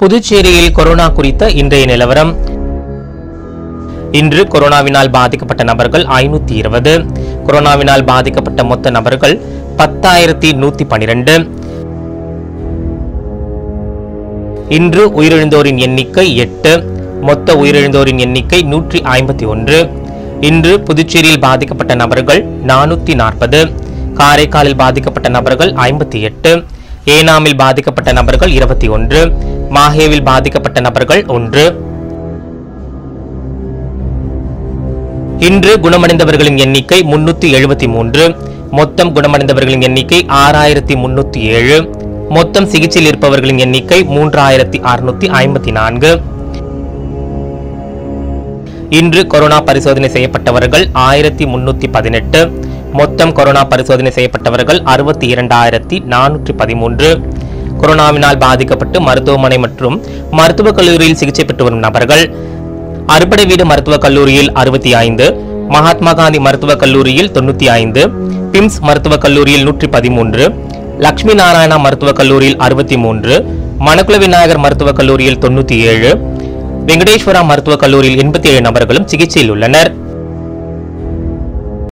புதுச்சேரியில் கொரோனா குறித்த இன்றைய நிலவரம் இன்று கொரோனாவினால் பாதிக்கப்பட்ட நபர்கள் ஐநூத்தி இருபது கொரோனாவினால் பாதிக்கப்பட்ட மொத்த நபர்கள் பத்தாயிரத்தி நூத்தி பனிரெண்டு இன்று உயிரிழந்தோரின் எண்ணிக்கை எட்டு மொத்த உயிரிழந்தோரின் எண்ணிக்கை நூற்றி ஐம்பத்தி ஒன்று இன்று புதுச்சேரியில் பாதிக்கப்பட்ட நபர்கள் நானூத்தி நாற்பது காரைக்காலில் பாதிக்கப்பட்ட நபர்கள் ஐம்பத்தி எட்டு ஏனாமில் பாதிக்கப்பட்ட நபர்கள் இருபத்தி ஒன்று மாஹேவில் பாதிக்கப்பட்ட நபர்கள் ஒன்று இன்று குணமடைந்தவர்களின் எண்ணிக்கை முன்னூத்தி எழுபத்தி மூன்று மொத்தம் குணமடைந்தவர்களின் எண்ணிக்கை ஆறாயிரத்தி முன்னூத்தி ஏழு மொத்தம் சிகிச்சையில் இருப்பவர்களின் எண்ணிக்கை மூன்றாயிரத்தி அறுநூத்தி ஐம்பத்தி நான்கு இன்று கொரோனா பரிசோதனை செய்யப்பட்டவர்கள் ஆயிரத்தி முன்னூத்தி பதினெட்டு மொத்தம் கொரோனா பரிசோதனை செய்யப்பட்டவர்கள் அறுபத்தி இரண்டாயிரத்தி நானூற்றி பதிமூன்று கொரோனாவினால் பாதிக்கப்பட்டு மருத்துவமனை மற்றும் மருத்துவக் கல்லூரியில் சிகிச்சை பெற்று வரும் நபர்கள் அறுபடை வீடு மருத்துவக் கல்லூரியில் அறுபத்தி ஐந்து மகாத்மா காந்தி மருத்துவக் கல்லூரியில் தொண்ணூத்தி ஐந்து பிம்ஸ் மருத்துவக் கல்லூரியில் நூற்றி பதிமூன்று லட்சுமி நாராயணா மருத்துவக் கல்லூரியில் அறுபத்தி மூன்று மணக்குள விநாயகர் மருத்துவக் கல்லூரியில் தொண்ணூத்தி ஏழு வெங்கடேஸ்வரா மருத்துவக் கல்லூரியில் எண்பத்தி ஏழு நபர்களும் சிகிச்சையில் உள்ளனர்